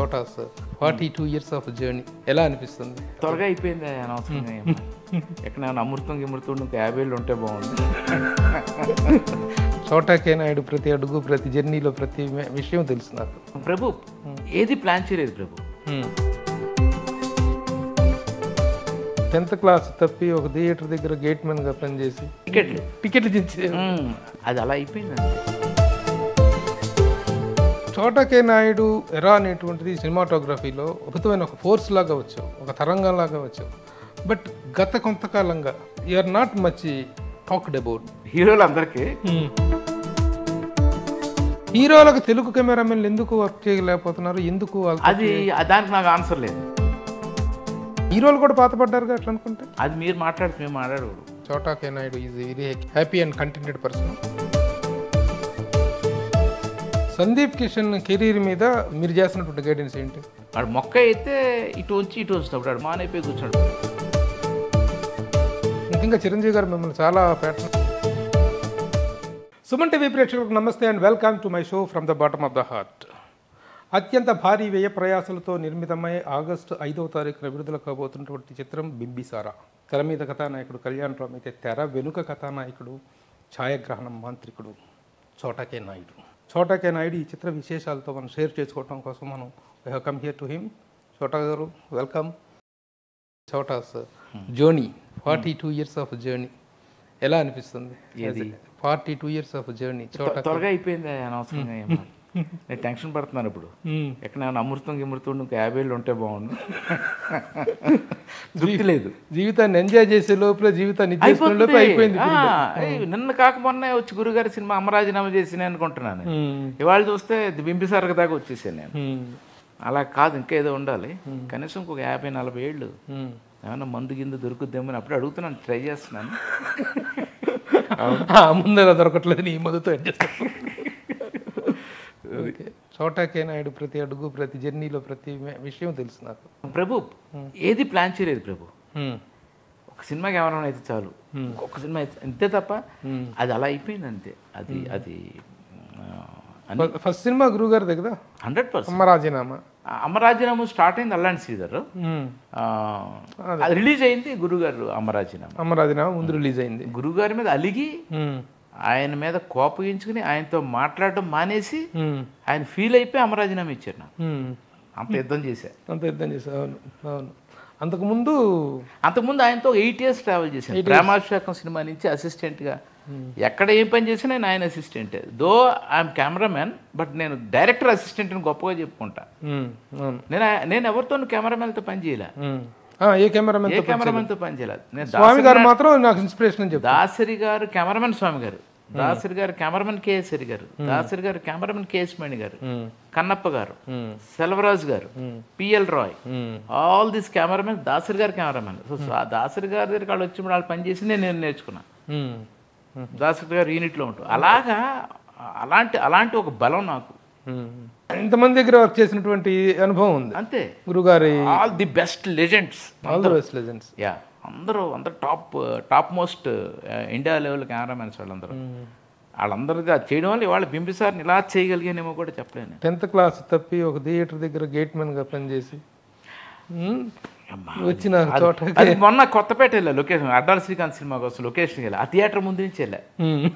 చోటాస్ forty two years of journey ఎలా అనిపిస్తుంది త్వరగా అయిపోయింది అనవసరంగా ఏమో. ఎక్కడైనా అమృతం గిమృతం ఇంకా యాభై ఏళ్ళు ఉంటే బాగుంది చోటాకే నాయుడు ప్రతి అడుగు ప్రతి జర్నీలో ప్రతి మే- విషయం తెలుసు నాకు ప్రభు ఏది ప్లాన్ చేయలేదు ప్రభు టెన్త్ క్లాస్ తప్పి ఒక థియేటర్ దగ్గర గేట్ గా పనిచేసి టికెట్లు టికెట్లు దించే మ్మ్. అది అలా అయిపోయింది అంతే చోటకే నాయుడు ఎరా అనేటువంటిది సినిమాటోగ్రఫీలో అద్భుతమైన ఒక ఫోర్స్ లాగా వచ్చావు ఒక తరంగం లాగా వచ్చావు బట్ గత కొంతకాలంగా are not much talked about హీరోలు అందరికీ హీరోలకు తెలుగు కెమెరామెన్లు ఎందుకు వర్క్ చేయలేకపోతున్నారు ఎందుకు వాళ్ళతో- అది దానికి నాకు ఆన్సర్ లేదు హీరోలు కూడా పాతపడ్డారుగా అట్లా అనుకుంటే అది మీరు మాట్లాడితే మేము మాట్లాడకూడదు Chota K Naidu is very happy and contented person Sundeep Kishan career మీద మీరు చేస్తున్నటువంటి గైడెన్స్ ఏంటి వాడు మొక్క అయితే ఇటు వచ్చి ఇటు వస్తాడు వాడు మానైపోయి కూర్చోడు ముఖ్యంగా చిరంజీవి గారు మిమ్మల్ని చాలా ప్యాటర్న్ సుమన్ టీవీ ప్రేక్షకులకు నమస్తే and welcome to my show from the bottom of the heart అత్యంత భారీ వ్యయ ప్రయాసాలతో నిర్మితమై ఆగస్టు ఐదవ తారీఖున విడుదల కాబోతున్నటువంటి చిత్రం బింబిసారా తెర మీద కథానాయకుడు కళ్యాణ్ రామ్ అయితే తెర వెనుక కథానాయకుడు ఛాయాగ్రహణం మాంత్రికుడు చోటాకే నాయుడు చోటాకే నాయుడు ఈ చిత్ర విశేషాలతో మనం షేర్ చేసుకోవడం కోసం మనం come here to him Chota గారు welcome Chota's journey forty two years of journey ఎలా అనిపిస్తుంది ఏది? Forty two years of journey Chota త్వరగా అయిపోయింది అనవసరంగా ఏమో. నేను టెన్షన్ పడుతున్నాను ఇప్పుడు ఎక్కడైనా అమృతం గిమృతం ఇంకా యాభై ఏళ్ళు ఉంటే బాగుండు తృప్తి లేదు జీవితాన్ని ఎంజాయ్ చేసే లోపల జీవితాన్ని ఇచ్చేసుకునే లోపల అయిపోయింది ఆ, ఏయ్, నిన్న కాక మొన్న వచ్చి గురుగారి సినిమా అమరాజీనామా చేసి నేను అనుకుంటున్నాను మ్మ్. ఇవాళ చూస్తే బింబిసారకు దాకా వచ్చేసాను నేను మ్మ్. అలా కాదు ఇంకా ఏదో ఉండాలి కనీసం ఇంకొక యాభై నలభై ఏళ్ళు మ్మ్. ఏమన్నా మందు గిందు దొరుకుద్దేమో అని అప్పుడు అడుగుతున్నాను ట్రై చేస్తున్నాను ఆ, ముందర దొరకట్లేదు నీ మధుతో అడ్జస్ట్ ఓకే చోటాకే నాయుడు ప్రతి అడుగు ప్రతి జర్నీలో ప్రతి మే- విషయం తెలుసు నాకు ప్రభు ఏది ప్లాన్ చేయలేదు ప్రభు మ్మ్. ఒక సినిమా కెమెరా అయితే చాలు ఒక సినిమా అయితే అంతే తప్ప మ్మ్. అది అలా అయిపోయింది అంతే అది అది ఆ, ఫస్ట్ సినిమా గురువు గారిదే కదా హండ్రెడ్ పర్సెంట్ అమ్మ రాజీనామా అమరాజీనామా స్టార్ట్ అయింది అల్లాంటి శ్రీధర్ మ్మ్. ఆ, అది రిలీజ్ అయింది గురుగారు అమరాజీనామా అమ్మ రాజీనామా ముందు రిలీజ్ అయింది గురుగారి మీద అలిగి మ్మ్. ఆయన మీద కోపగించుకుని ఆయనతో మాట్లాడటం మానేసి మ్మ్. ఆయన ఫీల్ అయిపోయి అమరాజీనామా ఇచ్చారు నాకు మ్మ్. అంత యుద్ధం చేశా అంత యుద్ధం చేశారు అవును అవును అంతకుముందు అంతకుముందు ఆయనతో ఎయిట్ ఇయర్స్ ట్రావెల్ చేశాను ప్రేమాభిషేకం సినిమా నుంచి అసిస్టెంట్గా ఎక్కడ ఏం పని చేసినా నేను ఆయన assistant though I'm cameraman but నేను డైరెక్టర్ అసిస్టెంట్ అని గొప్పగా చెప్పుకుంటా మ్మ్. అవును నేను నేను ఎవరితో కెమెరామెన్తో పని చేయలే మ్మ్. ఆ, ఏ కెమెరామెన్ ఏ కెమెరామెన్తో పని చేయలేదు నేను స్వామి గారు మాత్రం నాకు ఇన్స్పిరేషన్ అని చెప్పారు దాసరి గారు కెమెరామెన్ స్వామి గారు దాసరి గారు కెమెరామెన్ కేఎస్ఆరి గారు దాసరి గారు కెమెరామెన్ కేఎస్ మణి గారు మ్మ్. కన్నప్ప గారు మ్మ్. సెల్వరాజు గారు పిఎల్ రాయ్ మ్మ్. ఆల్ దిస్ కెమెరామెన్ దాసరి గారు కెమెరామెన్ సో ఆ దాసరి గారి దగ్గర వాళ్ళు వచ్చినప్పుడు వాళ్ళు పని చేసి నేను నేర్చుకున్నాను మ్మ్. దాసరి గారు యూనిట్లో ఉంటాం అలాగా అలాంటి అలాంటి ఒక బలం నాకు మ్మ్. ఇంతమంది దగ్గర వర్క్ చేసినటువంటి అనుభవం ఉంది అంతే గురుగారి all the best legends all the best legends yeah అందరూ అందరూ top top most India level cameramens వాళ్ళందరూ వాళ్ళందరిది అది చేయడం వల్ల ఇవాళ బింబిసార్ని ఇలా చేయగలిగానేమో కూడా చెప్పలేను టెన్త్ క్లాస్ తప్పి ఒక థియేటర్ దగ్గర గేట్ గా పనిచేసి మ్మ్. వచ్చిన చోట అది మొన్న కొత్తపేట వెళ్ళా లొకేషన్ అడ్డాల శ్రీకాంత్ సినిమా కోసం లొకేషన్కి వెళ్ళా ఆ థియేటర్ ముందు నుంచి వెళ్ళా మ్మ్.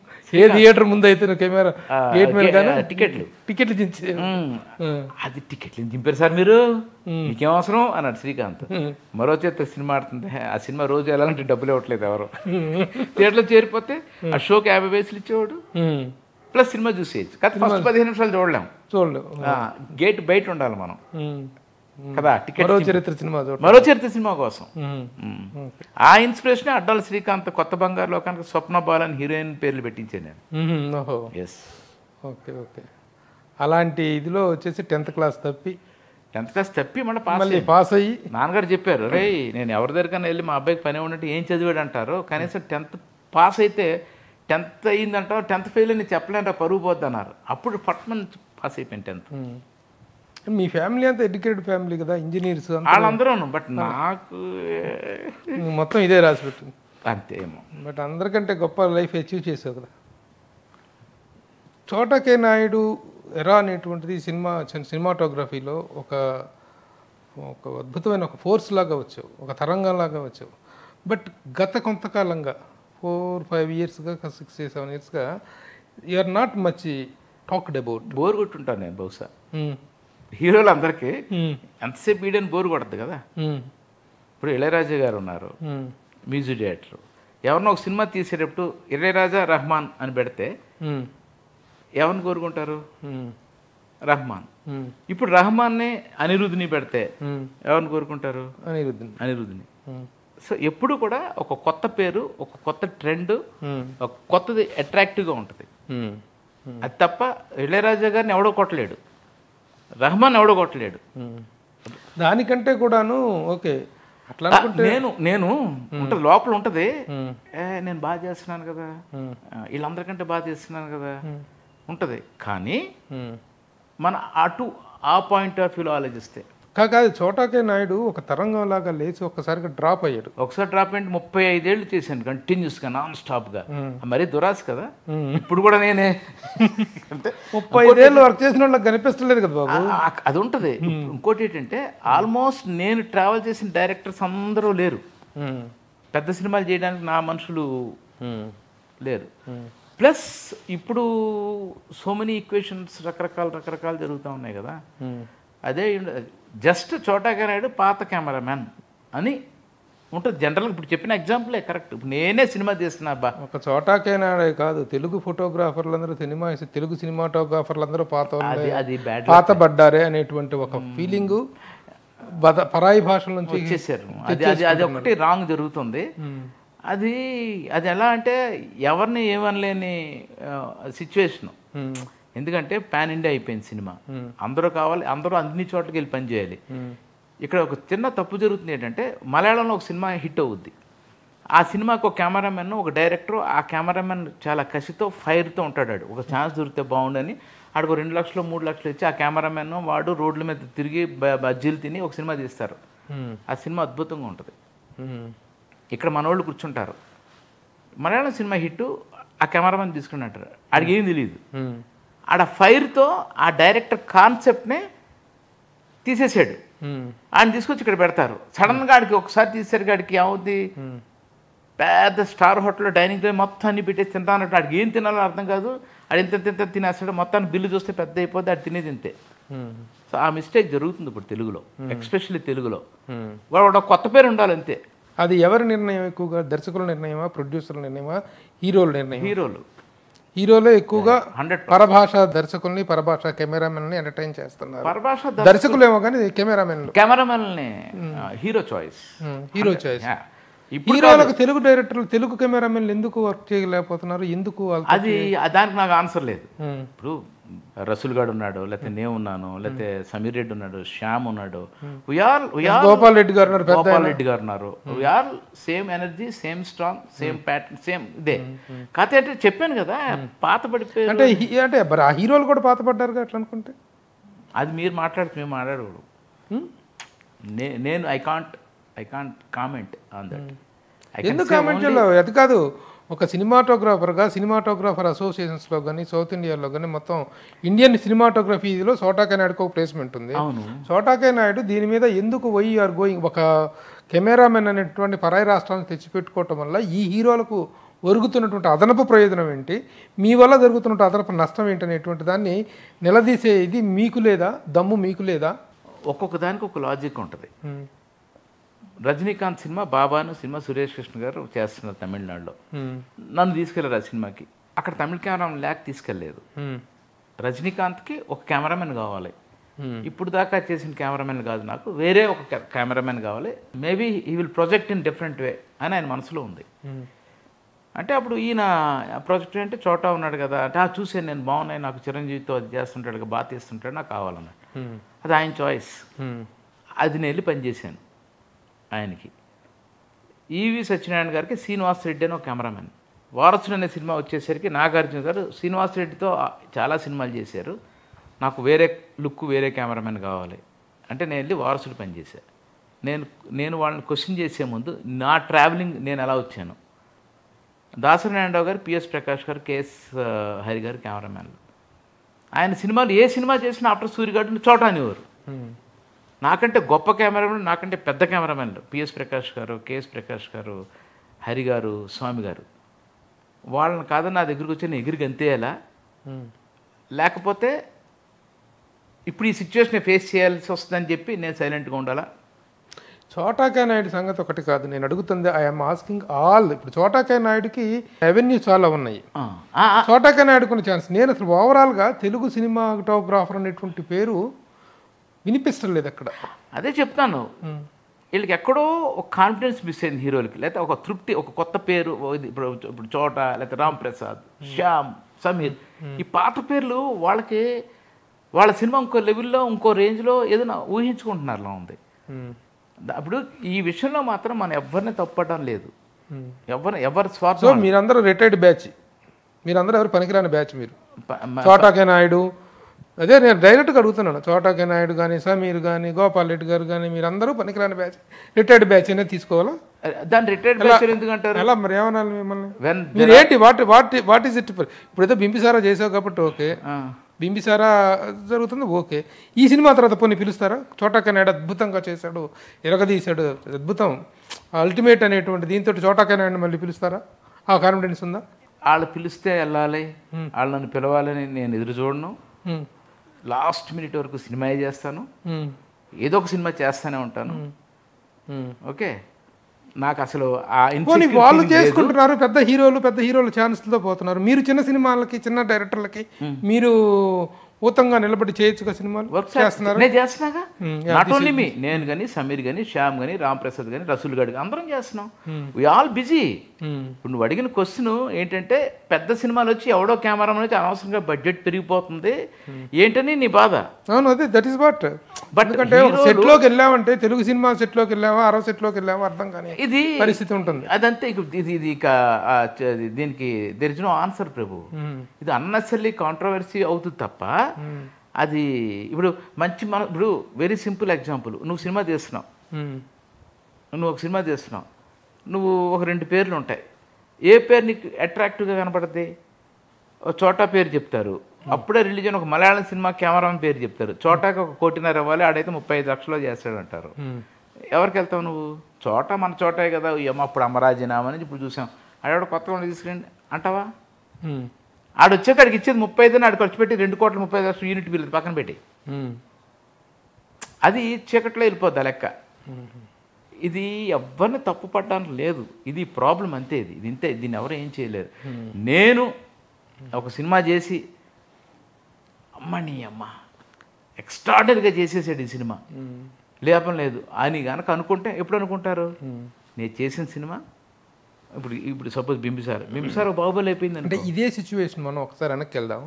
ఏ థియేటర్ ముందు అయితే నువ్వు కెమెరా ఆ, గేట్ మీద గే- ఆ, టికెట్లు టికెట్లు దించి మ్మ్. మ్మ్. అది టికెట్లు దింపారు సార్ మీరు మీకేం అవసరం అన్నాడు శ్రీకాంత్ మరో చేత సినిమా ఆడుతుంది ఆ సినిమా రోజు వెళ్ళాలంటే డబ్బులు ఇవ్వట్లేదు ఎవరు థియేటర్లో చేరిపోతే ఆ షోకి యాభై వయసులు ఇచ్చేవాడు మ్మ్. ప్లస్ సినిమా చూసేయచ్చు కదా ఫస్ట్ పదిహేను నిమిషాలు చూడలేం చూడలేవు ఆ, గేట్ బయట ఉండాలి మనం మ్మ్. కదా టికెట్ మరో చరిత్ర సినిమా చూడ మరో చరిత్ర సినిమా కోసం మ్మ్. మ్మ్. ఆ ఇన్స్పిరేషన్ అడ్డాల శ్రీకాంత్ కొత్త బంగారు లోకానికి స్వప్న బాల్ అని హీరోయిన్ పేర్లు పెట్టించాను నేను మ్మ్. ఓహో ఎస్ ఓకే ఓకే అలాంటి ఇదిలో వచ్చేసి టెన్త్ క్లాస్ తప్పి టెన్త్ క్లాస్ తప్పి మళ్ళీ పాస్ మళ్ళీ పాస్ అయ్యి నాన్నగారు చెప్పారు రే నేను ఎవరి దగ్గరికైనా వెళ్ళి మా అబ్బాయికి పని ఉన్నట్టు ఏం చదివాడు అంటారు కనీసం టెన్త్ పాస్ అయితే టెన్త్ అయ్యిందంటావు టెన్త్ ఫెయిల్ అని చెప్పలేంట పరుగు పోద్ది అన్నారు అప్పుడు ఫట్మన్ పాస్ అయిపోయాను టెన్త్ మ్మ్. మీ ఫ్యామిలీ అంతా ఎడ్యుకేటెడ్ ఫ్యామిలీ కదా ఇంజనీర్స్ వాళ్ళందరూ బట్ నాకు మొత్తం ఇదే రాసి పెట్టింది అంతే ఏమో బట్ అందరికంటే గొప్ప లైఫ్ అచీవ్ చేసావు కదా చోటకే నాయుడు ఎరా అనేటువంటిది సినిమా సినిమాటోగ్రఫీలో ఒక ఒక అద్భుతమైన ఒక ఫోర్స్ లాగా వచ్చావు ఒక తరంగం లాగా వచ్చావు బట్ గత కొంతకాలంగా ఫోర్ ఫైవ్ ఇయర్స్గా సిక్స్ సెవెన్ ఇయర్స్గా you are not much talked about bore కొట్టుంటాను నేను బహుశా హీరోలు అందరికీ ఎంతసేపు వీడియోని బోర్ కొడద్దు కదా ఇప్పుడు ఇళయరాజా గారు ఉన్నారు మ్యూజిక్ డైరెక్టర్ ఎవరినో ఒక సినిమా తీసేటప్పుడు ఇళయరాజా రహమాన్ అని పెడితే ఎవరిని కోరుకుంటారు రహమాన్ ఇప్పుడు రహమాన్ని అనిరుద్ధిని పెడితే ఎవరిని కోరుకుంటారు అనిరుద్ధన్ అనిరుద్ధిని సో ఎప్పుడు కూడా ఒక కొత్త పేరు ఒక కొత్త ట్రెండ్ ఒక కొత్తది అట్రాక్టివ్గా ఉంటుంది అది తప్ప ఇళయరాజా గారిని ఎవడో కొట్టలేడు రహమాన్ ఎవడో కొట్టలేడు దానికంటే కూడాను ఓకే అట్లా ఆ, నేను నేను ఉంటుంది లోపల ఉంటుంది ఏ నేను బాగా చేస్తున్నాను కదా ఆ, వీళ్ళందరికంటే బాగా చేస్తున్నాను కదా ఉంటుంది కానీ మన అటు ఆ పాయింట్ ఆఫ్ వ్యూలో ఆలోచిస్తే కా- కాదు చోటాకే నాయుడు ఒక తరంగం లాగా లేచి ఒక్కసారిగా డ్రాప్ అయ్యాడు ఒకసారి డ్రాప్ అంటే ముప్పై ఐదేళ్ళు చేశాను కంటిన్యూస్గా నాన్ స్టాప్గా మరీ దురాశ కదా మ్మ్. ఇప్పుడు కూడా నేనే అంటే ముప్పై ఐదేళ్ళు వర్క్ చేసిన వాళ్ళకి కనిపిస్తలేదు కదా బాబు ఆ- ఆ- అది ఉంటుంది ఇంకోటి ఏంటంటే ఆల్మోస్ట్ నేను ట్రావెల్ చేసిన డైరెక్టర్స్ అందరూ లేరు పెద్ద సినిమాలు చేయడానికి నా మనుషులు లేరు ప్లస్ ఇప్పుడు సో మెనీ ఈక్వేషన్స్ రకరకాల రకరకాలు జరుగుతూ ఉన్నాయి కదా అదే జస్ట్ చోటాగా నాయుడు పాత కెమెరామ్యాన్ అని ఉంటుంది జనరల్గా ఇప్పుడు చెప్పిన ఎగ్జాంపులే కరెక్ట్ ఇప్పుడు నేనే సినిమా తీస్తున్నా బా ఒక చోటాకే నాయుడే కాదు తెలుగు ఫోటోగ్రాఫర్లు అందరూ సినిమా తెలుగు సినిమాటోగ్రాఫర్లు అందరూ పాత వాళ్ళే, అది అది బ్యాడ్ పాతబడ్డారే అనేటువంటి ఒక ఫీలింగ్ బద పరాయి భాషల నుంచి వచ్చేసారు అది అది అది ఒకటి రాంగ్ జరుగుతుంది అది అది ఎలా అంటే ఎవరిని ఏమనలేని సిచ్యువేషన్ ఉమ్, ఎందుకంటే పాన్ ఇండియా అయిపోయింది సినిమా అందరూ కావాలి అందరూ అన్ని చోట్లకి వెళ్ళి పని చేయాలి ఇక్కడ ఒక చిన్న తప్పు జరుగుతుంది ఏంటంటే మలయాళంలో ఒక సినిమా హిట్ అవుద్ది ఆ సినిమాకి ఒక కెమెరామెన్ ఒక డైరెక్టర్ ఆ కెమెరామెన్ చాలా కసితో ఫైర్తో ఉంటాడు ఆడు. ఒక ఛాన్స్ దొరికితే బాగుండని ఆడికి రెండు లక్షలు మూడు లక్షలు ఇచ్చి ఆ కెమెరామెన్ వాడు రోడ్ల మీద తిరిగి బ- బజ్జీలు తిని ఒక సినిమా తీస్తారు ఉమ్, ఆ సినిమా అద్భుతంగా ఉంటుంది ఉమ్, ఇక్కడ మనోళ్ళు కూర్చుంటారు మలయాళం సినిమా హిట్ ఆ కెమెరామెన్ తీసుకుని అంటారు ఆడికి ఏం తెలియదు ఉమ్, ఆడ ఫైర్తో ఆ డైరెక్టర్ కాన్సెప్ట్నే తీసేసాడు ఉమ్, ఆయన తీసుకొచ్చి ఇక్కడ పెడతారు సడన్గా ఆడికి ఒకసారి తీసేసరికి ఆడికి ఏమవుద్ది ఉమ్, పెద్ద స్టార్ హోటల్లో డైనింగ్ టేబుల్ మొత్తం అన్ని పెట్టేసి తింటా అన్నట్టు ఆడికి ఏం తినాలో అర్థం కాదు ఆడు ఇంత ఇంత ఇంత తినేస్తాడు మొత్తాన్ని బిల్లు చూస్తే పెద్ద అయిపోద్ది ఆడు తినేది ఇంతే ఉమ్, సో ఆ మిస్టేక్ జరుగుతుంది ఇప్పుడు తెలుగులో ఎక్స్పెషల్లీ తెలుగులో ఉమ్. వాడు ఒక కొత్త పేరు ఉండాలి అంతే అది ఎవరి నిర్ణయం ఎక్కువగా దర్శకుల నిర్ణయమా ప్రొడ్యూసర్ల నిర్ణయమా హీరోల నిర్ణయం హీరోలు హీరోలే ఎక్కువగా హండ్రెడ్ పరభాష దర్శకుల్ని పరభాష కెమెరామెన్ని ఎంటర్టైన్ చేస్తున్నారు పరభాష దర్శకులు ఏమో కానీ కెమెరామెన్లు కెమెరామెన్ని హీరో చాయిస్ హీరో చాయిస్ ఇప్పుడు హీరోలకు తెలుగు డైరెక్టర్లు తెలుగు కెమెరామెన్లు ఎందుకు వర్క్ చేయలేకపోతున్నారు ఎందుకు వాళ్ళతో అది ఆ దానికి నాకు ఆన్సర్ లేదు ఉమ్, ఇప్పుడు రసూల్ గాడు ఉన్నాడు లేకపోతే నేను ఉన్నాను లేకపోతే సమీర్ రెడ్డి ఉన్నాడు శ్యామ్ ఉన్నాడు వీఆర్ వీఆర్ గోపాల్ రెడ్డి గారు ఉన్నారు పెద్ద గోపాల్ రెడ్డి గారు ఉన్నారు we are same energy same strong same pattern same ఇదే కాకపోతే అంటే చెప్పాను కదా పాత పడిపోయి అంటే హీ- అంటే మరి ఆ హీరోలు కూడా పాతపడ్డారు అట్లా అనుకుంటే అది మీరు మాట్లాడితే మేము మాట్లాడకూడదు Hmm? నే- నేను I can't I can't comment on that ఎందుకు కామెంట్ చేయలేవు అది కాదు ఒక సినిమాటోగ్రాఫర్గా సినిమాటోగ్రాఫర్ అసోసియేషన్స్లో కానీ సౌత్ ఇండియాలో కానీ మొత్తం ఇండియన్ సినిమాటోగ్రఫీలో సోటాకే నాయుడుకు ఒక ప్లేస్మెంట్ ఉంది అవును సోటాకే నాయుడు దీని మీద ఎందుకు వై ఆర్ గోయింగ్ ఒక కెమెరామెన్ అనేటువంటి పరాయి రాష్ట్రాలను తెచ్చిపెట్టుకోవటం వల్ల ఈ హీరోలకు ఒరుగుతున్నటువంటి అదనపు ప్రయోజనం ఏంటి మీ వల్ల జరుగుతున్న అదనపు నష్టం ఏంటి అనేటువంటి దాన్ని నిలదీసే ఇది మీకు లేదా దమ్ము మీకు లేదా ఒక్కొక్క దానికి ఒక లాజిక్ ఉంటుంది ఉమ్, రజనీకాంత్ సినిమా బాబాను సినిమా సురేష్ కృష్ణ గారు చేస్తున్నారు తమిళనాడులో ఉమ్, నన్ను తీసుకెళ్ళారు ఆ సినిమాకి అక్కడ తమిళ కెమెరామెన్ లేక తీసుకెళ్ళలేదు ఉమ్, రజనీకాంత్కి ఒక కెమెరామెన్ కావాలి ఉమ్, ఇప్పుడు దాకా చేసిన కెమెరామెన్ కాదు నాకు వేరే ఒక కె- కెమెరామెన్ కావాలి maybe he will project in different way అని ఆయన మనసులో ఉంది ఉమ్, అంటే అప్పుడు ఈయన ప్రాజెక్ట్ అంటే చోటా ఉన్నాడు కదా అంటే ఆ చూసాను నేను బాగున్నాయి నాకు చిరంజీవితో అది చేస్తుంటాడు కదా, బాగా తీస్తుంటాడు నాకు కావాలన్నాడు ఉమ్, అది ఆయన చాయిస్ ఉమ్, అది నేను వెళ్ళి పనిచేశాను ఆయనకి ఈవి సత్యనారాయణ గారికి శ్రీనివాస్ రెడ్డి అని ఒక కెమెరామెన్ వారసుడు అనే సినిమా వచ్చేసరికి నాగార్జున గారు శ్రీనివాస్ రెడ్డితో చాలా సినిమాలు చేశారు నాకు వేరే లుక్ వేరే కెమెరామెన్ కావాలి అంటే నేను వెళ్ళి వారసుడు పనిచేశాను నేను నేను వాళ్ళని క్వశ్చన్ చేసే ముందు నా ట్రావెలింగ్ నేను ఎలా వచ్చాను దాసరి నారాయణరావు గారు పిఎస్ ప్రకాష్ గారు కేఎస్ హరి గారు కెమెరామెన్లు ఆయన సినిమాలు ఏ సినిమా చేసినా ఆఫ్టర్ సూర్యగాడు చోట అనేవారు ఉమ్. నాకంటే గొప్ప కెమెరామెన్ నాకంటే పెద్ద కెమెరామెన్లు పిఎస్ ప్రకాష్ గారు కేఎస్ ప్రకాష్ గారు హరి గారు స్వామి గారు వాళ్ళని కాదని నా దగ్గరికి వచ్చి నేను ఎగిరి గంతేయాలా ఉమ్. లేకపోతే ఇప్పుడు ఈ సిచ్యువేషన్ ఫేస్ చేయాల్సి వస్తుందని చెప్పి నేను సైలెంట్గా ఉండాలా చోటాకే నాయుడు సంగతి ఒకటి కాదు నేను అడుగుతుంది ఐఎమ్ ఆస్కింగ్ ఆల్ ఇప్పుడు చోటాకే నాయుడుకి రెవెన్యూ చాలా ఉన్నాయి ఆ, ఆ, ఆ, చోటాకే నాయుడు కొన్ని ఛాన్స్ నేను అసలు ఓవరాల్గా తెలుగు సినిమాటోగ్రాఫర్ అనేటువంటి పేరు వినిపించలేదు అక్కడ అదే చెప్తాను వీళ్ళకి ఎక్కడో ఒక కాన్ఫిడెన్స్ మిస్ అయింది హీరోలకి లేకపోతే ఒక తృప్తి ఒక కొత్త పేరు ఓ ఇది ఇప్పుడు ఇప్పుడు చోట లేకపోతే రామ్ ప్రసాద్ శ్యామ్ సమీర్ ఈ పాత పేర్లు వాళ్ళకి వాళ్ళ సినిమా ఇంకో లెవెల్లో ఇంకో రేంజ్లో ఏదైనా ఊహించుకుంటున్నారులా ఉంది ఉమ్. ద- అప్పుడు ఈ విషయంలో మాత్రం మనం ఎవరిని తప్పడం లేదు ఉమ్. ఎవరు ఎవరి సో స్వార్థం మీరందరూ రిటైర్డ్ బ్యాచ్ మీరందరూ ఎవరు పనికిరాని బ్యాచ్ మీరు ప- మ- చోటాకే నాయుడు అదే నేను డైరెక్ట్గా అడుగుతున్నాను చోటాకే నాయుడు కానీ సమీర్ కానీ గోపాల్ రెడ్డి గారు కానీ మీరందరూ పనికిరాని బ్యాచ్ రిటైర్డ్ బ్యాచ్ అనేది తీసుకోవాలా దాన్ని రిటైర్డ్ బ్యాచర్ ఎందుకంటారు ఎలా మరి ఏమనాలి మిమ్మల్ని వెన్ మీరు ఏంటి what what what is it ఇప్పుడు ఏదో బింబిసారా చేసావు కాబట్టి ఓకే బింబిసారా జరుగుతుంది ఓకే ఈ సినిమా తర్వాత పోనీ పిలుస్తారా చోటాకే నాయుడు అద్భుతంగా చేశాడు ఎరగదీశాడు అద్భుతం అల్టిమేట్ అనేటువంటి దీంతో చోటాకే నాయుడు మళ్ళీ పిలుస్తారా ఆ కాన్ఫిడెన్స్ ఉందా వాళ్ళు పిలిస్తే వెళ్ళాలి వాళ్ళు నన్ను పిలవాలని నేను ఎదురు చూడను హ్మ్. లాస్ట్ మినిట్ వరకు సినిమా చేస్తాను హ్మ్. ఏదో ఒక సినిమా చేస్తూనే ఉంటాను హ్మ్. ఓకే నాకు అసలు ఆ పోనీ insecurity వాళ్ళు లేదు. చేసుకుంటున్నారు పెద్ద హీరోలు పెద్ద హీరోలు ఛాన్స్లతో పోతున్నారు మీరు చిన్న సినిమాలకి చిన్న డైరెక్టర్లకి మీరు ఊతంగా నిలబడి చేయొచ్చుగా సినిమాలు వర్క్ చేస్తున్నారు నేను చేస్తున్నాగా Hmm, నాట్ ఓన్లీ మీ నేను కానీ సమీర్ కానీ శ్యామ్ కానీ రామ్ ప్రసాద్ కానీ రసూల్ గడ్ అందరం చేస్తున్నాం వి ఆల్ బిజీ హ్మ్. ఇప్పుడు నువ్వు అడిగిన క్వశ్చన్ ఏంటంటే పెద్ద సినిమాలు వచ్చి ఎవడో కెమెరా వచ్చి అనవసరంగా బడ్జెట్ పెరిగిపోతుంది ఏంటని నీ బాధ అవును అదే దట్ ఈస్ వాట్ But ఎందుకంటే ఒక హీరోలు- సెట్ లోకి వెళ్ళామంటే తెలుగు సినిమా సెట్ లోకి వెళ్ళామా అరవ సెట్ లోకి వెళ్ళామా అర్థం కానీ ఇది పరిస్థితి ఉంటుంది అదంతే ఇక ఇది ఇది ఇక ఆ, చ- ఇది దీనికి there is no answer Prabhu హ్మ్. ఇది అన్నెసరీ కాంట్రవర్సీ అవుతుంది తప్ప అది ఇప్పుడు మంచి మన ఇప్పుడు వెరీ సింపుల్ ఎగ్జాంపుల్ నువ్వు సినిమా తీస్తున్నావు హ్మ్. నువ్వు ఒక సినిమా తీస్తున్నావు నువ్వు ఒక రెండు పేర్లు ఉంటాయి ఏ పేరు నీకు అట్రాక్టివ్గా కనపడుతుంది ఒక చోటా పేరు చెప్తారు అప్పుడే రిలీజ్ అయిన ఒక మలయాళం సినిమా కెమెరామెన్ పేరు చెప్తారు చోటాకి ఒక కోటిన్నర ఇవ్వాలి ఆడైతే ముప్పై ఐదు లక్షలు చేస్తాడు అంటారు హ్మ్. ఎవరికి వెళ్తావు నువ్వు చోట మన చోటే కదా ఏమో అప్పుడు అమరాజీనామని ఇప్పుడు చూసాం ఆడ కొత్తగా ఉండి తీసుకురండి అంటావా హ్మ్. ఆడు వచ్చాక ఆడికి ఇచ్చేది ముప్పై ఐదు ఆడు ఖర్చు పెట్టి రెండు కోట్ల ముప్పై ఐదు లక్షలు యూనిట్ బిల్లు పక్కన పెట్టి హ్మ్. అది చీకట్లో వెళ్ళిపోద్ది ఆ లెక్క ఇది ఎవరిని తప్పు పడడానికి లేదు ఇది ప్రాబ్లం అంతే ఇది ఇది ఇంతే దీన్ని ఎవరు ఏం చేయలేరు నేను ఒక సినిమా చేసి అమ్మ నీ అమ్మ ఎక్స్ట్రాడనరీగా చేసేసాడు ఈ సినిమా హ్మ్. లేపం లేదు అని కనుక అనుకుంటే ఎప్పుడు అనుకుంటారు హ్మ్. నేను చేసిన సినిమా ఇప్పుడు ఇప్పుడు సపోజ్ బింబిసార్ బింబిసార్ ఒక బాహుబలి అయిపోయింది అంటే ఇదే సిచ్యువేషన్ మనం ఒకసారి వెనక్కి వెళ్దాం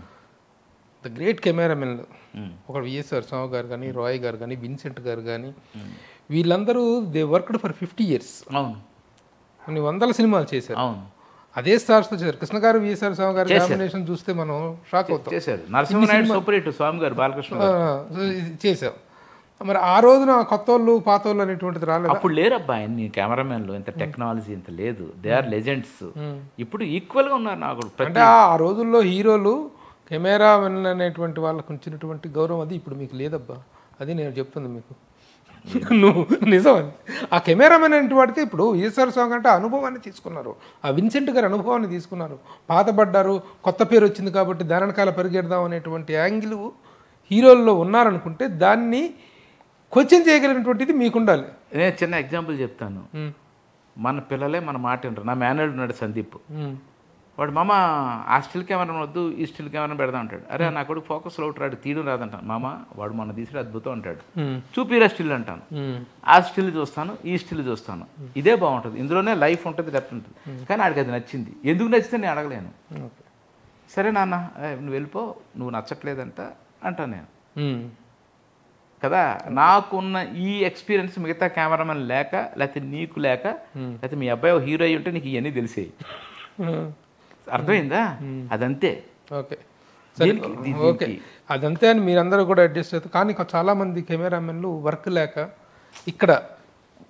ద గ్రేట్ కెమెరామెన్ ఒక విఎస్ఆర్ స్వామి గారు కానీ రాయ్ గారు కానీ విన్సెంట్ గారు కానీ వీళ్ళందరూ they worked for fifty years అవును కొన్ని వందల సినిమాలు చేశారు అవును అదే స్టార్స్ తో చేశారు కృష్ణ గారు విఎస్ఆర్ స్వామి గారి కాంబినేషన్ చూస్తే మనం షాక్ అవుతాం చేశారు నరసింహనాయుడు సూపర్ హిట్ స్వామి గారు బాలకృష్ణ ఆ, గారు సో ఇది చేశాం మరి ఆ రోజున కొత్త వాళ్ళు పాత వాళ్ళు అనేటువంటిది రాలేదు అప్పుడు లేరబ్బా ఇన్ని కెమెరామెన్లు ఇంత టెక్నాలజీ ఇంత లేదు దే ఆర్ లెజెండ్స్ ఇప్పుడు ఈక్వల్గా ఉన్నారు నాకు ప్రతి అంటే ఆ ఆ రోజుల్లో హీరోలు కెమెరా మెన్ అనేటువంటి వాళ్ళకు ఉంచినటువంటి గౌరవం అది ఇప్పుడు మీకు లేదబ్బా అది నేను చెప్తుంది మీకు నువ్వు నిజం అది ఆ కెమెరామెన్ అనేటి వాడికి ఇప్పుడు ఈశ్వర సాంగ్ అంటే ఆ అనుభవాన్ని తీసుకున్నారు ఆ విన్సెంట్ గారి అనుభవాన్ని తీసుకున్నారు పాతపడ్డారు కొత్త పేరు వచ్చింది కాబట్టి దాని వెనకాల పరిగెడదాం అనేటువంటి యాంగిల్ హీరోల్లో ఉన్నారనుకుంటే దాన్ని క్వశ్చన్ చేయగలిగినటువంటిది మీకు ఉండాలి నేను చిన్న ఎగ్జాంపుల్ చెప్తాను ఉమ్, మన పిల్లలే మన మాట వింటారు నా మేనల్డ్ ఉన్నాడు సందీప్ ఉమ్, వాడు మామ ఆ స్టిల్ కెమెరా వద్దు ఈ స్టిల్ కెమెరా పెడదాం అంటాడు అరే నా కొడుకు ఫోకస్ అవుట్ రాడు తీయడం రాదంటాను మామ వాడు మన తీసాడు అద్భుతం అంటాడు ఉమ్, చూపిరా స్టిల్ అంటాను ఉమ్, ఆ స్టిల్ చూస్తాను ఈ స్టిల్ చూస్తాను ఇదే బాగుంటుంది ఇందులోనే లైఫ్ ఉంటుంది డెప్త్ ఉంటుంది కానీ ఆడికి అది నచ్చింది ఎందుకు నచ్చితే నేను అడగలేను ఓకే. సరే నాన్న ఏ, నువ్వు వెళ్ళిపో నువ్వు నచ్చట్లేదంట అంటాను నేను ఉమ్, కదా నాకున్న ఈ ఎక్స్పీరియన్స్ మిగతా కెమెరామెన్ లేక లేకపోతే నీకు లేక లేకపోతే మీ అబ్బాయి హీరో అయి ఉంటే నీకు ఇవన్నీ తెలిసేవి ఉమ్. అర్థమైందా అదంతే ఓకే సరే దీనికి- దీ- ఓకే అదంతే అని మీరందరూ కూడా అడ్జస్ట్ అవుతారు కానీ కొ- చాలా మంది కెమెరామెన్లు వర్క్ లేక ఇక్కడ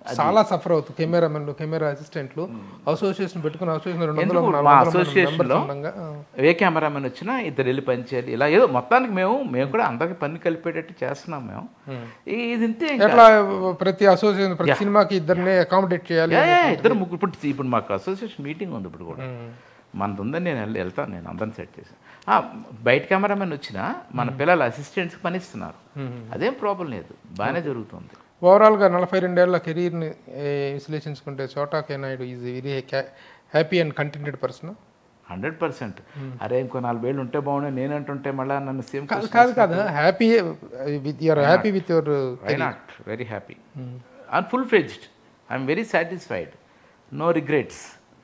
చాలా సఫర్ అవుతుంది కెమెరామెన్లు కెమెరా అసిస్టెంట్లు అసోసియేషన్ పెట్టుకుని అసోసియేషన్ రెండు వందల ఎందుకు? నాలుగు మా వందల మంది association లో members ఉండగా, ఆ, ఏ కెమెరామెన్ వచ్చినా ఇద్దరు వెళ్ళి పని చేయాలి ఇలా ఏదో మొత్తానికి మేము మేము కూడా అందరికి పని కలిపేటట్టు చేస్తున్నాం మేము ఈ- ఇది ఇంతే ఇంకా. ఎట్లా ప్రతి అసోసియేషన్ ప్రతి సినిమాకి ఇద్దరిని అకామిడేట్ చేయాలి యా, యా, ఇద్దరు ముగ్గురు ఇప్పుడు ఇప్పుడు మాకు అసోసియేషన్ మీటింగ్ ఉంది ఇప్పుడు కూడా మనది ఉందని నేను వెళ్ళి వెళ్తాను నేను అందరిని సెట్ చేశాను ఆ, బయట కెమెరామెన్ వచ్చినా మన పిల్లలు అసిస్టెంట్స్కి పని ఇస్తున్నారు అదేం ప్రాబ్లం లేదు బాగానే జరుగుతుంది ఓవరాల్గా నలభై రెండేళ్ల కెరీర్ని విశ్లేషించుకుంటే Chota K Naidu is very happy and contented person hundred percent అరే ఇంకో నాలుగేళ్ళు ఉంటే బాగుండే నేనంటుంటే మళ్ళీ నన్ను సేమ్ కాదు కాదు కాదు happy with your happy with your why not very happy and full fledged I'm very satisfied no regrets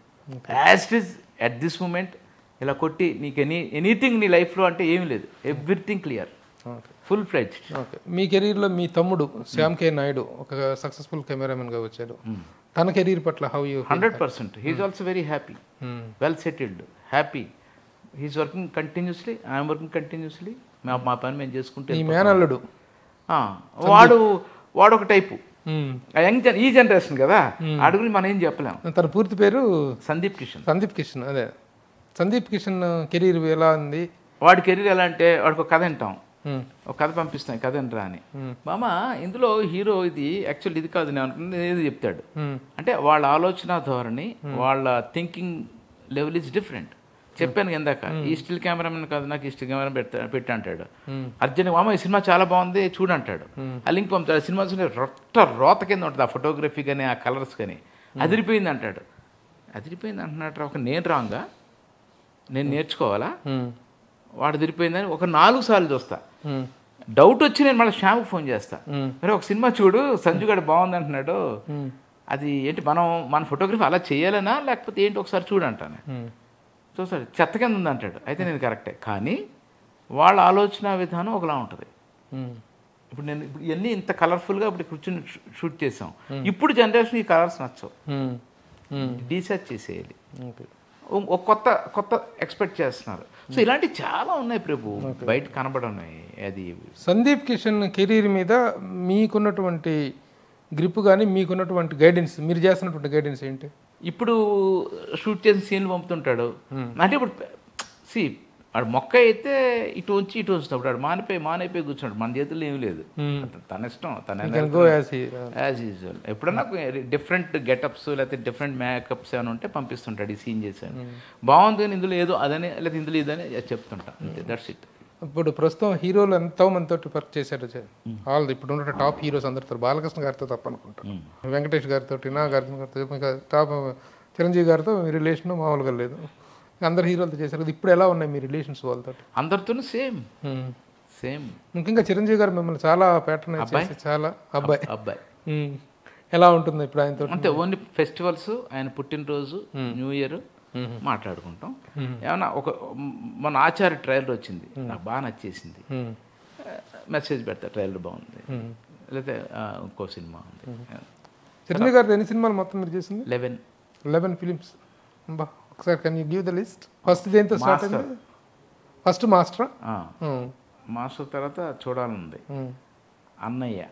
as it is at this moment ఇలా కొట్టి నీకు ఎనీ ఎనీథింగ్ నీ లైఫ్లో అంటే ఏమీ లేదు everything clear full fledged okay మీ కెరీర్లో మీ తమ్ముడు శ్యామ్ కే నాయుడు ఒక సక్సెస్ఫుల్ కెమెరామెన్గా వచ్చాడు తన కెరీర్ పట్ల how you hundred percent he is also very happy well settled happy he is working continuously I'm working continuously మా మా పని మేము చేసుకుంటే ఈ మేనల్లుడు ఆ, వాడు వాడు ఒక టైపు మ్మ్. ఆ యంగ్ జన్ ఈ జనరేషన్ కదా ఆడి గురించి మనం ఏం చెప్పలేం తన పూర్తి పేరు సందీప్ కిషన్ సందీప్ కిషన్ అదే సందీప్ కిషన్ కెరీర్ ఎలా ఉంది వాడి కెరీర్ ఎలా అంటే వాడికి ఒక కథ వింటాం మ్మ్. ఒక కథ పంపిస్తాం ఈ కథ వినరా అని మామ ఇందులో హీరో ఇది యాక్చువల్ ఇది కాదు నేను అనుకున్నది ఏదో చెప్తాడు మ్మ్. అంటే వాళ్ళ ఆలోచన ధోరణి వాళ్ళ థింకింగ్ లెవెల్ ఇస్ డిఫరెంట్ చెప్పాను ఇందాక ఈ స్టిల్ కెమెరామెన్ కాదు నాకు ఈ స్టిల్ కెమెరా పెడతా పెట్టి అంటాడు అర్జున్ మామ ఈ సినిమా చాలా బాగుంది చూడంటాడు ఆ లింక్ పంపుతాడు సినిమా చూసి రొట్ట రోత కింద ఉంటుంది ఆ ఫోటోగ్రఫీ కానీ ఆ కలర్స్ కానీ అదిరిపోయింది అంటాడు అదిరిపోయింది అంటున్నట్టు ఒక నేను రాంగా నేను నేర్చుకోవాలా మ్మ్. వాడు తిరిపోయిందని ఒక నాలుగు సార్లు చూస్తా మ్మ్. డౌట్ వచ్చి నేను మళ్ళీ శ్యామ్కి ఫోన్ చేస్తా మ్మ్. మరి ఒక సినిమా చూడు సంజు గడ బాగుంది అంటున్నాడు అది ఏంటి మనం మన ఫోటోగ్రఫీ అలా చేయాలనా లేకపోతే ఏంటి ఒకసారి చూడంటాను మ్మ్. చూస్తాడు చెత్త కింద ఉంది అంటాడు అయితే నేను కరెక్టే కానీ వాళ్ళ ఆలోచన విధానం ఒకలా ఉంటుంది మ్మ్. ఇప్పుడు నేను ఇప్పుడు ఇవన్నీ ఇంత కలర్ఫుల్గా ఇప్పుడు కూర్చొని షూ- షూట్ చేసాం ఇప్పుడు జనరేషన్ ఈ కలర్స్ నచ్చవు మ్మ్. మ్మ్. డీసెట్ చేసేయాలి ఓకే ఓ- ఒక కొత్త కొత్త ఎక్స్పెక్ట్ చేస్తున్నారు సో ఇలాంటివి చాలా ఉన్నాయి ప్రభు బయట కనబడున్నాయి అది సందీప్ కిషన్ కెరీర్ మీద మీకున్నటువంటి గ్రిప్ కానీ మీకున్నటువంటి గైడెన్స్ మీరు చేస్తున్నటువంటి గైడెన్స్ ఏంటి ఇప్పుడు షూట్ చేసిన సీన్లు పంపుతుంటాడు అంటే ఇప్పుడు సి వాడు మొక్క అయితే ఇటు ఉంచి ఇటు ఉంచుతాడు వాడు మానిపోయి మానైపోయి కూర్చున్నాడు మన చేతుల్లో ఏమీ లేదు తన ఇష్టం తన గో యాజ్ యాజ్ యూజువల్ ఎప్పుడన్నా డిఫరెంట్ గెటప్స్ లేకపోతే డిఫరెంట్ మేకప్స్ ఏమైనా ఉంటే పంపిస్తుంటాడు ఈ సీన్ చేశాను బాగుంది కానీ ఇందులో ఏదో అదని లేకపోతే ఇందులో ఇదని చెప్తుంటా అంతే దట్స్ ఇట్ ఇప్పుడు ప్రస్తుతం హీరోలు ఎంతో మందితో వర్క్ చేశాడు ఆల్ ఇప్పుడు ఉన్న టాప్ హీరోస్ అందరితో బాలకృష్ణ గారితో తప్ప అనుకుంటా వెంకటేష్ గారితో నా గారి గారితో ఇంకా టాప్ చిరంజీవి గారితో మీ రిలేషన్ మామూలుగా లేదు అందరు హీరోలతో చేశారు ఇప్పుడు ఎలా ఉన్నాయి మీ రిలేషన్స్ వాళ్ళతో అందరితోనూ సేమ్ సేమ్ ముఖ్యంగా చిరంజీవి గారు మిమ్మల్ని చాలా ప్యాటర్న్ చేసి చాలా అబ్బాయి అబ్బాయి ఉమ్. ఎలా ఉంటుంది ఇప్పుడు ఆయనతో అంతే ఓన్లీ ఫెస్టివల్స్ ఆయన పుట్టినరోజు న్యూ ఇయర్ మాట్లాడుకుంటాం ఏమన్నా ఒక మన ఆచార్య ట్రైలర్ వచ్చింది నాకు బాగా నచ్చేసింది మెసేజ్ పెడతా ట్రైలర్ బాగుంది లేకపోతే ఆ, ఇంకో సినిమా ఉంది చిరంజీవి గారు ఎన్ని సినిమాలు మొత్తం మీరు చేసింది లెవెన్ లెవెన్ ఫిలిమ్స్ బా ఒకసారి can you give the list first దేంతో స్టార్ట్ అయింది ఫస్ట్ మాస్టరా మాస్టర్ తర్వాత చూడాలనుంది అన్నయ్య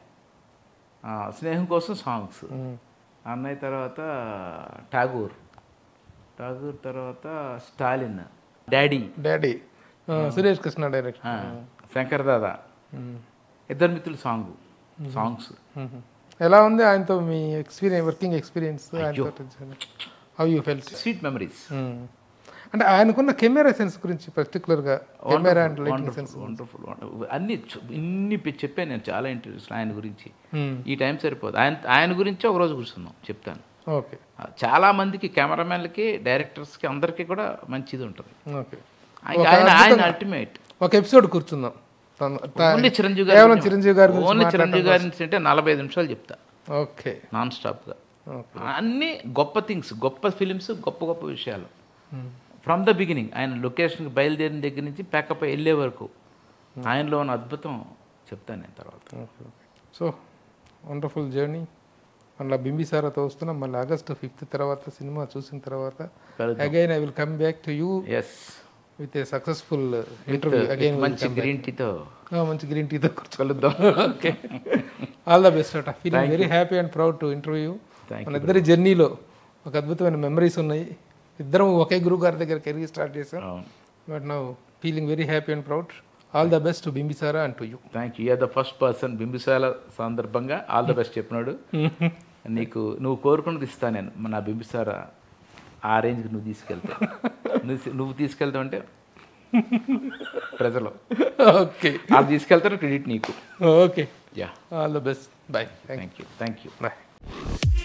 ఆ, స్నేహం కోసం సాంగ్స్ అన్నయ్య తర్వాత ఠాగూర్ ఠాగూర్ తర్వాత స్టాలిన్ డాడీ డాడీ సురేష్ కృష్ణ డైరెక్షన్ ఆ, శంకర్ దాదా ఇద్దరు మిత్రులు సాంగ్ సాంగ్స్ ఎలా ఉంది ఆయనతో మీ ఎక్స్పీరియన్స్ వర్కింగ్ ఎక్స్పీరియన్స్ ఆయనతో how you felt sweet memories అంటే ఆయనకున్న కెమెరా సెన్స్ గురించి పర్టికులర్గా camera and lighting sense wonderful wonderful అన్ని చు- ఇన్ని పె- చెప్పాను నేను చాలా ఇంటర్వ్యూస్ ఆయన గురించి ఈ టైం సరిపోదు ఆయన ఆయన గురించి ఒక రోజు కూర్చుందాం చెప్తాను ఓకే ఆ, చాలా మందికి కెమెరామెన్లకి డైరెక్టర్స్కి అందరికీ కూడా మంచిది ఉంటుంది ఓకే ఆయన ఆయన- ఆయన అల్టిమేట్ ఒక ఎపిసోడ్ కూర్చుందాం తన- త- ఓన్లీ చిరంజీవి కేవలం గారి చిరంజీవి గారి గురించి ఓన్లీ చిరంజీవి గారి నుంచి అంటే నలభై ఐదు నిమిషాలు చెప్తా ఓకే నాన్ స్టాప్గా ఓకే అన్ని గొప్ప థింగ్స్ గొప్ప ఫిలిమ్స్ గొప్ప గొప్ప విషయాలు ఫ్రమ్ ద బిగినింగ్ ఆయన లొకేషన్కి బయలుదేరిన దగ్గర నుంచి ప్యాకప్ వెళ్ళే వరకు ఆయనలో ఉన్న అద్భుతం చెప్తాను నేను తర్వాత ఓకే సో వండర్ఫుల్ జర్నీ మళ్ళీ బింబిసారాతో వస్తున్నాం మళ్ళీ ఆగస్టు ఫిఫ్త్ తర్వాత సినిమా చూసిన తర్వాత కలుద్దాం again I will come back to you yes with a successful interview again మంచి గ్రీన్ టీతో మంచి గ్రీన్ టీతో కూర్చో కలుద్దాం ఓకే ఆల్ ద బెస్ట్ అట feeling very happy and proud to interview Thank మన ఇద్దరి జర్నీలో ఒక అద్భుతమైన మెమరీస్ ఉన్నాయి ఇద్దరం ఒకే గురువు గారి దగ్గర కెరీర్ స్టార్ట్ చేసాం అవును but now feeling very happy and proud all the best to Bimbisara and to you thank you the first person Bimbisara సందర్భంగా ఆల్ ద బెస్ట్ చెప్పినాడు నీకు నువ్వు కోరుకున్నది ఇస్తా నేను నా బింబిసార ఆ రేంజ్కి నువ్వు తీసుకెళ్తే నువ్వు నువ్వు తీసుకెళ్తావు అంటే ప్రజలు ఓకే వాళ్ళు తీసుకెళ్తారు క్రెడిట్ నీకు okay yeah all the best bye thank you thank you bye